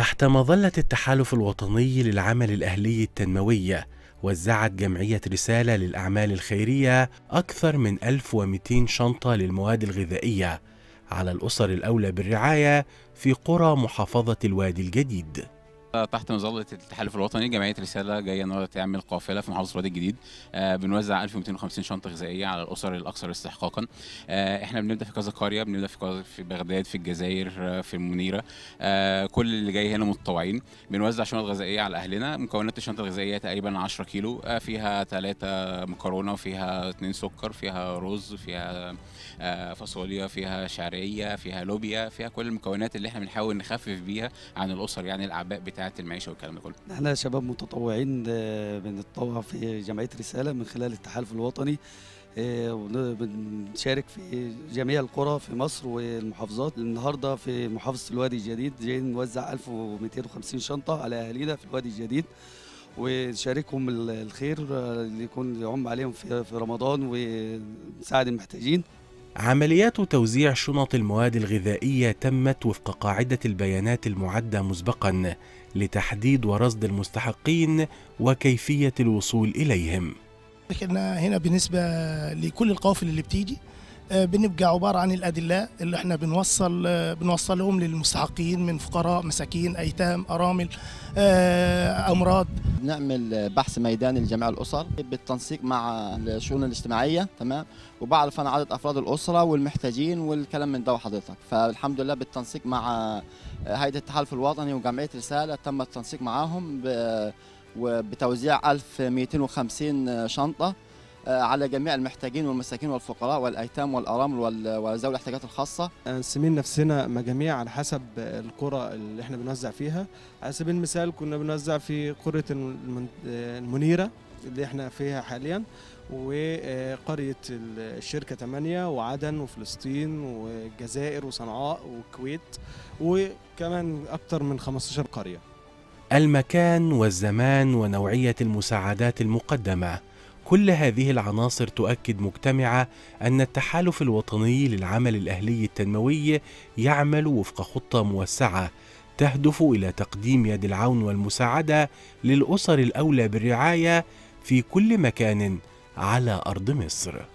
تحت مظلة التحالف الوطني للعمل الأهلي التنموي وزعت جمعية رسالة للأعمال الخيرية أكثر من 1200 شنطة للمواد الغذائية على الأسر الأولى بالرعاية في قرى محافظة الوادي الجديد تحت مظله التحالف الوطني جمعيه رساله جايه النهارده تعمل قافله في محافظه الوادي الجديد آه، بنوزع 1250 شنطه غذائيه على الاسر الاكثر استحقاقا آه، احنا بنبدا في كذا قريه بنبدا في كذا في بغداد في الجزائر آه، في المنيره آه، كل اللي جاي هنا متطوعين بنوزع شنط غذائيه على اهلنا مكونات الشنطه الغذائيه تقريبا 10 كيلو آه، فيها ثلاثه مكرونه وفيها اثنين سكر فيها رز فيها آه، فاصوليا فيها شعريه فيها لوبيا فيها كل المكونات اللي احنا بنحاول نخفف بيها عن الاسر يعني الاعباء بتاعه المعيشه والكلام ده كله احنا شباب متطوعين آه، بنتطوع في جمعيه رساله من خلال التحالف الوطني آه، ون- بنشارك في جميع القرى في مصر والمحافظات النهارده في محافظه الوادي الجديد جايين نوزع 1250 شنطه على اهالينا في الوادي الجديد ونشاركهم ال- الخير آه، اللي يكون يعم عليهم في في رمضان ونساعد المحتاجين عمليات توزيع شنط المواد الغذائية تمت وفق قاعدة البيانات المعدة مسبقا لتحديد ورصد المستحقين وكيفية الوصول إليهم احنا هنا بالنسبه لكل القوافل اللي بتيجي آه، بنبقى عباره عن الادلاء اللي احنا بنوصل آه، بنوصلهم للمستحقين من فقراء مساكين ايتام ارامل آه، امراض بنعمل بحث ميداني لجميع الاسر بالتنسيق مع الشؤون الاجتماعيه تمام وبعرف انا عدد افراد الاسره والمحتاجين والكلام من ده حضرتك فالحمد لله بالتنسيق مع هيئه التحالف الوطني وجمعيه رساله تم التنسيق معاهم ب- وبتوزيع 1250 شنطه آه، على جميع المحتاجين والمساكين والفقراء والايتام والارامل وال- وذوي الاحتياجات الخاصه مقسمين نفسنا مجاميع على حسب القرى اللي احنا بنوزع فيها على سبيل المثال كنا بنوزع في قرية المن- المنيرة اللي احنا فيها حاليا وقرية الشركة 8 وعدن وفلسطين والجزائر وصنعاء والكويت وكمان أكتر من 15 قرية المكان والزمان ونوعية المساعدات المقدمة كل هذه العناصر تؤكد مجتمعة أن التحالف الوطني للعمل الأهلي التنموي يعمل وفق خطة موسعة تهدف إلى تقديم يد العون والمساعدة للأسر الأولى بالرعاية في كل مكان على أرض مصر